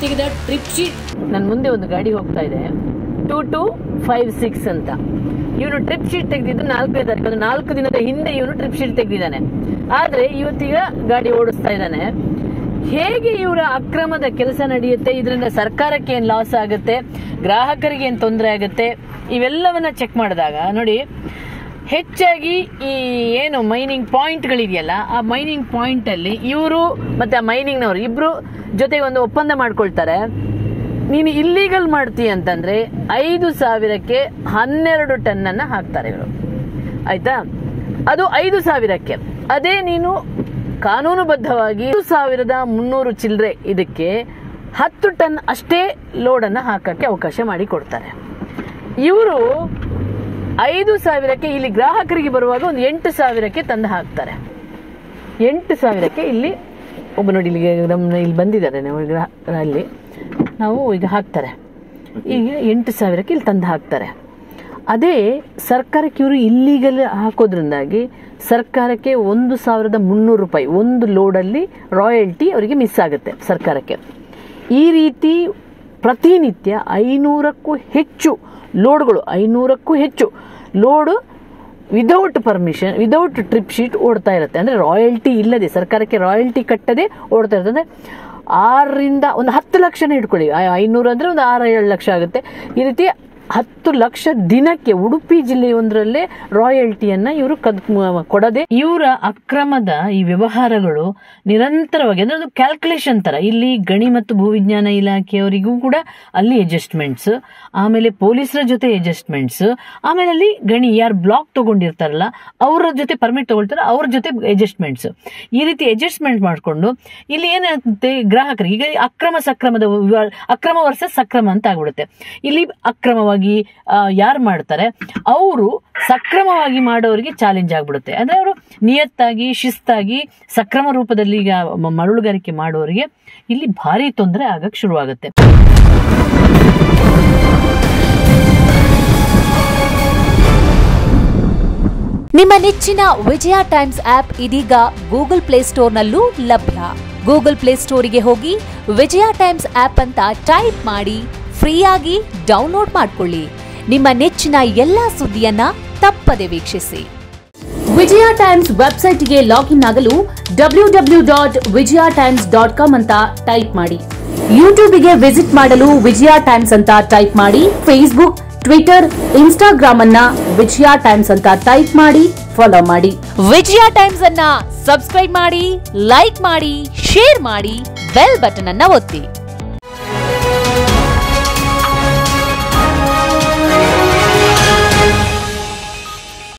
ತೆಗೆದ trip sheet ನನ್ನ ಮುಂದೆ ಒಂದು ಗಾಡಿ ಹೋಗ್ತಾ ಇದೆ ಟೂ ಟು ಫೈವ್ ಸಿಕ್ಸ್ ಅಂತ ಇವನು ಟ್ರಿಪ್ ಶೀಟ್ ತೆಗೆದಿದ್ದು ನಾಲ್ಕನೇ ತಾರೀಕು ಅದು ನಾಲ್ಕು ದಿನದ ಹಿಂದೆ ಇವನು ಟ್ರಿಪ್ ಶೀಟ್ ತೆಗೆದಿದ್ದಾನೆ ಆದ್ರೆ ಇವತ್ತೀಗ ಗಾಡಿ ಓಡಿಸ್ತಾ ಇದ್ದಾನೆ ಹೇಗೆ ಇವರ ಅಕ್ರಮದ ಕೆಲಸ ನಡೆಯುತ್ತೆ ಇದರಿಂದ ಸರ್ಕಾರಕ್ಕೆ ಏನ್ ಲಾಸ್ ಆಗುತ್ತೆ ಗ್ರಾಹಕರಿಗೆ ಏನ್ ತೊಂದರೆ ಆಗುತ್ತೆ ಇವೆಲ್ಲವನ್ನ ಚೆಕ್ ಮಾಡಿದಾಗ ನೋಡಿ ಹೆಚ್ಚಾಗಿ ಈ ಏನು ಮೈನಿಂಗ್ ಪಾಯಿಂಟ್ಗಳಿದೆಯಲ್ಲ ಆ ಮೈನಿಂಗ್ ಪಾಯಿಂಟ್ ಅಲ್ಲಿ ಇವರು ಮತ್ತೆ ಆ ಮೈನಿಂಗ್ನವರು ಇಬ್ರು ಜೊತೆಗೆ ಒಂದು ಒಪ್ಪಂದ ಮಾಡ್ಕೊಳ್ತಾರೆ ನೀನು ಇಲ್ಲೀಗಲ್ ಮಾಡ್ತೀಯ ಅಂತಂದ್ರೆ ಐದು ಸಾವಿರಕ್ಕೆ ಹನ್ನೆರಡು ಟನ್ ಅನ್ನ ಹಾಕ್ತಾರೆ ಇವರು ಆಯ್ತಾ ಅದು ಐದು ಸಾವಿರಕ್ಕೆ ಅದೇ ನೀನು ಕಾನೂನುಬದ್ಧವಾಗಿ ಐದು ಸಾವಿರದ ಮುನ್ನೂರು ಚಿಲ್ಲರೆ ಇದಕ್ಕೆ ಹತ್ತು ಟನ್ ಅಷ್ಟೇ ಲೋಡನ್ನು ಹಾಕಕ್ಕೆ ಅವಕಾಶ ಮಾಡಿ ಕೊಡ್ತಾರೆ ಇವರು ಐದು ಸಾವಿರಕ್ಕೆ ಇಲ್ಲಿ ಗ್ರಾಹಕರಿಗೆ ಬರುವಾಗ ಒಂದು ಎಂಟು ಸಾವಿರಕ್ಕೆ ತಂದು ಹಾಕ್ತಾರೆ ಎಂಟು ಸಾವಿರಕ್ಕೆ ಇಲ್ಲಿ ಒಬ್ಬ ನೋಡಿ ಇಲ್ಲಿಗೆ ನಮ್ಮ ಇಲ್ಲಿ ಬಂದಿದ್ದಾರೆ ನಾವು ಈಗ ಅಲ್ಲಿ ನಾವು ಈಗ ಹಾಕ್ತಾರೆ ಈಗ ಎಂಟು ಸಾವಿರಕ್ಕೆ ಇಲ್ಲಿ ತಂದು ಹಾಕ್ತಾರೆ ಅದೇ ಸರ್ಕಾರಕ್ಕೆ ಇವರು ಇಲ್ಲಿಗಲ್ ಹಾಕೋದ್ರಿಂದಾಗಿ ಸರ್ಕಾರಕ್ಕೆ ಒಂದು ಸಾವಿರದ ಮುನ್ನೂರು ರೂಪಾಯಿ ಒಂದು ಲೋಡಲ್ಲಿ ರಾಯಲ್ಟಿ ಅವರಿಗೆ ಮಿಸ್ ಆಗುತ್ತೆ ಸರ್ಕಾರಕ್ಕೆ ಈ ರೀತಿ ಪ್ರತಿನಿತ್ಯ ಐನೂರಕ್ಕೂ ಹೆಚ್ಚು ಲೋಡ್ಗಳು ಐನೂರಕ್ಕೂ ಹೆಚ್ಚು load without permission without trip sheet ಓಡ್ತಾ ಇರುತ್ತೆ ಅಂದ್ರೆ ರಾಯಲ್ಟಿ ಇಲ್ಲದೆ ಸರ್ಕಾರಕ್ಕೆ ರಾಯಲ್ಟಿ ಕಟ್ಟದೆ ಓಡ್ತಾ ಇರುತ್ತೆ ಅಂದ್ರೆ ಆರರಿಂದ ಒಂದು ಹತ್ತು ಲಕ್ಷನೇ ಇಟ್ಕೊಳ್ಳಿ ಐ- ಐನೂರು ಅಂದ್ರೆ ಒಂದು ಆರು ಏಳು ಲಕ್ಷ ಆಗುತ್ತೆ ಈ ರೀತಿ ಹತ್ತು ಲಕ್ಷ ದಿನಕ್ಕೆ ಉಡುಪಿ ಜಿಲ್ಲೆಯೊಂದರಲ್ಲೇ ರಾಯಲ್ಟಿಯನ್ನ ಇವರು ಕದ್ ಮ- ಕೊಡದೆ ಇವರ ಅಕ್ರಮದ ಈ ವ್ಯವಹಾರಗಳು ನಿರಂತರವಾಗಿ ಅಂದ್ರೆ ಅದು ಕ್ಯಾಲ್ಕುಲೇಷನ್ ತರ ಇಲ್ಲಿ ಗಣಿ ಮತ್ತು ಭೂವಿಜ್ಞಾನ ಇಲಾಖೆಯವರಿಗೂ ಕೂಡ ಅಲ್ಲಿ ಅಡ್ಜಸ್ಟ್ಮೆಂಟ್ಸ್ ಆಮೇಲೆ ಪೊಲೀಸರ ಜೊತೆ ಅಡ್ಜಸ್ಟ್ಮೆಂಟ್ಸ್ ಆಮೇಲೆ ಅಲ್ಲಿ ಗಣಿ ಯಾರು ಬ್ಲಾಕ್ ತಗೊಂಡಿರ್ತಾರಲ್ಲ ಅವರ ಜೊತೆ ಪರ್ಮಿಟ್ ತಗೊಳ್ತಾರೆ ಅವ್ರ ಜೊತೆ ಅಡ್ಜಸ್ಟ್ಮೆಂಟ್ಸ್ ಈ ರೀತಿ ಅಡ್ಜಸ್ಟ್ಮೆಂಟ್ ಮಾಡಿಕೊಂಡು ಇಲ್ಲಿ ಏನಾಗುತ್ತೆ ಗ್ರಾಹಕರಿಗೆ ಈಗ ಅಕ್ರಮ ಸಕ್ರಮದ ವಿವಾ- ಅಕ್ರಮ ವರ್ಸಸ್ ಸಕ್ರಮ ಅಂತ ಆಗ್ಬಿಡುತ್ತೆ ಇಲ್ಲಿ ಅಕ್ರಮವಾಗಿ ಯಾರು ಮಾಡ್ತಾರೆ ಅವರು ಸಕ್ರಮವಾಗಿ ಮಾಡೋರಿಗೆ ಚಾಲೆಂಜ್ ಆಗ್ಬಿಡುತ್ತೆ ಅಂದ್ರೆ ಅವರು ನಿಯತ್ತಾಗಿ ಶಿಸ್ತಾಗಿ ಸಕ್ರಮ ರೂಪದಲ್ಲಿ ಈಗ ಮ- ಮರಳುಗಾರಿಕೆ ಮಾಡೋರಿಗೆ ಇಲ್ಲಿ ಭಾರಿ ತೊಂದರೆ ಆಗಕ್ ಶುರುವಾಗುತ್ತೆ ನಿಮ್ಮ ನೆಚ್ಚಿನ ವಿಜಯ ಟೈಮ್ಸ್ ಆಪ್ ಇದೀಗ ಗೂಗಲ್ ಪ್ಲೇಸ್ಟೋರ್ನಲ್ಲೂ ಲಭ್ಯ ಗೂಗಲ್ ಪ್ಲೇಸ್ಟೋರಿಗೆ ಹೋಗಿ ವಿಜಯ ಟೈಮ್ಸ್ ಆಪ್ ಅಂತ ಟೈಪ್ ಮಾಡಿ ಫ್ರೀಯಾಗಿ ಡೌನ್ಲೋಡ್ ಮಾಡ್ಕೊಳ್ಳಿ ನಿಮ್ಮ ನೆಚ್ಚಿನ ಎಲ್ಲಾ ಸುದ್ದಿಯನ್ನ ತಪ್ಪದೆ ವೀಕ್ಷಿಸಿ ವಿಜಯ ಟೈಮ್ಸ್ ವೆಬ್ಸೈಟ್ಗೆ ಲಾಗಿನ್ ಆಗಲು W W dot Vijaya Times dot com ಅಂತ ಟೈಪ್ ಮಾಡಿ ಯೂಟ್ಯೂಬ್ಗೆ ವಿಸಿಟ್ ಮಾಡಲು ವಿಜಯ ಟೈಮ್ಸ್ ಅಂತ ಟೈಪ್ ಮಾಡಿ ಫೇಸ್ಬುಕ್ ಟ್ವಿಟರ್ ಇನ್ಸ್ಟಾಗ್ರಾಮ್ ಅನ್ನ ವಿಜಯ ಟೈಮ್ಸ್ ಅಂತ ಟೈಪ್ ಮಾಡಿ ಫಾಲೋ ಮಾಡಿ ವಿಜಯ ಟೈಮ್ಸ್ ಅನ್ನ ಸಬ್ಸ್ಕ್ರೈಬ್ ಮಾಡಿ ಲೈಕ್ ಮಾಡಿ ಶೇರ್ ಮಾಡಿ ಬೆಲ್ ಬಟನ್ ಅನ್ನ ಒತ್ತಿ